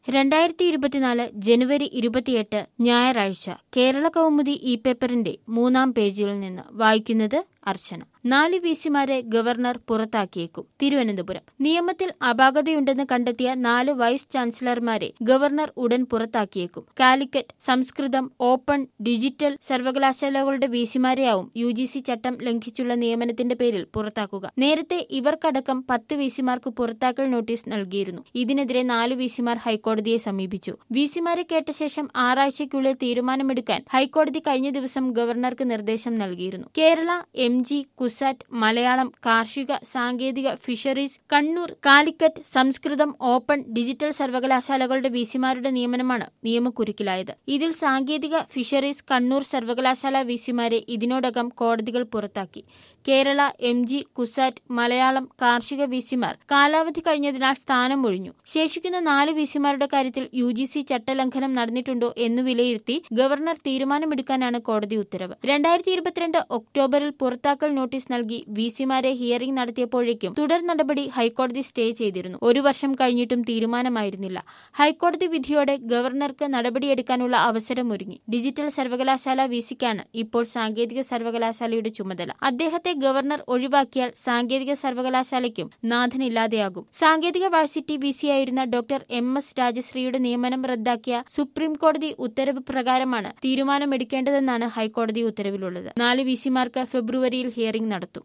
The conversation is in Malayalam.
രണ്ടായിരത്തി ഇരുപത്തിനാല് ജനുവരി ഇരുപത്തിയെട്ട് ഞായറാഴ്ച കേരള കൗമുദി ഇ പേപ്പറിന്റെ മൂന്നാം പേജിൽ നിന്ന് വായിക്കുന്നത് അർച്ചന നാല് വിസിമാരെ ഗവർണർ പുറത്താക്കിയേക്കും തിരുവനന്തപുരം നിയമത്തിൽ അപാകതയുണ്ടെന്ന് കണ്ടെത്തിയ നാല് വൈസ് ചാൻസലർമാരെ ഗവർണർ ഉടൻ പുറത്താക്കിയേക്കും കാലിക്കറ്റ് സംസ്കൃതം ഓപ്പൺ ഡിജിറ്റൽ സർവകലാശാലകളുടെ വിസിമാരെയാവും യു ജി സി ചട്ടം ലംഘിച്ചുള്ള നിയമനത്തിന്റെ പേരിൽ പുറത്താക്കുക നേരത്തെ ഇവർക്കടക്കം പത്ത് വിസിമാർക്ക് പുറത്താക്കൽ നോട്ടീസ് നൽകിയിരുന്നു ഇതിനെതിരെ നാല് വിസിമാർ ഹൈക്കോടതിയെ സമീപിച്ചു വിസിമാരെ കേട്ട ശേഷം ആറാഴ്ചയ്ക്കുള്ളിൽ തീരുമാനമെടുക്കാൻ ഹൈക്കോടതി കഴിഞ്ഞ ദിവസം ഗവർണർക്ക് നിർദ്ദേശം നൽകിയിരുന്നു Kerala M G CUSAT Malayalam കാർഷിക സാങ്കേതിക ഫിഷറീസ് കണ്ണൂർ കാലിക്കറ്റ് സംസ്കൃതം ഓപ്പൺ ഡിജിറ്റൽ സർവകലാശാലകളുടെ വിസിമാരുടെ നിയമനമാണ് നിയമക്കുരുക്കിലായത് ഇതിൽ സാങ്കേതിക ഫിഷറീസ് കണ്ണൂർ സർവകലാശാല വിസിമാരെ ഇതിനോടകം കോടതികൾ പുറത്താക്കി Kerala M G CUSAT Malayalam കാർഷിക വിസിമാർ കാലാവധി കഴിഞ്ഞതിനാൽ സ്ഥാനം ഒഴിഞ്ഞു ശേഷിക്കുന്ന നാല് വിസിമാരുടെ കാര്യത്തിൽ യു ജി സി ചട്ടലംഘനം നടന്നിട്ടുണ്ടോ എന്ന് വിലയിരുത്തി ഗവർണർ തീരുമാനമെടുക്കാനാണ് കോടതി ഉത്തരവ് രണ്ടായിരത്തി ഇരുപത്തിരണ്ട് ഒക്ടോബറിൽ പുറത്താക്കൽ നോട്ടീസ് നൽകി വിസിമാരെ ഹിയറിംഗ് നടത്തിയപ്പോഴേക്കും തുടർ നടപടി ഹൈക്കോടതി സ്റ്റേ ചെയ്തിരുന്നു ഒരു വർഷം കഴിഞ്ഞിട്ടും തീരുമാനമായിരുന്നില്ല ഹൈക്കോടതി വിധിയോടെ ഗവർണർക്ക് നടപടിയെടുക്കാനുള്ള അവസരമൊരുങ്ങി ഡിജിറ്റൽ സർവകലാശാല വിസിക്കാണ് ഇപ്പോൾ സാങ്കേതിക സർവകലാശാലയുടെ ചുമതല അദ്ദേഹത്തെ ഗവർണർ ഒഴിവാക്കിയാൽ സാങ്കേതിക സർവകലാശാലയ്ക്കും നാഥനില്ലാതെയാകും സാങ്കേതിക വാഴ്സിറ്റി വിസിയായിരുന്ന ഡോക്ടർ എം എസ് രാജശ്രീയുടെ നിയമനം റദ്ദാക്കിയ സുപ്രീം കോടതി ഉത്തരവ് പ്രകാരമാണ് തീരുമാനമെടുക്കേണ്ടതെന്നാണ് ഹൈക്കോടതി ഉത്തരവിലുള്ളത് നാല് വിസിമാർക്ക് ഫെബ്രുവരിയിൽ ഹിയറിംഗ് നടത്തും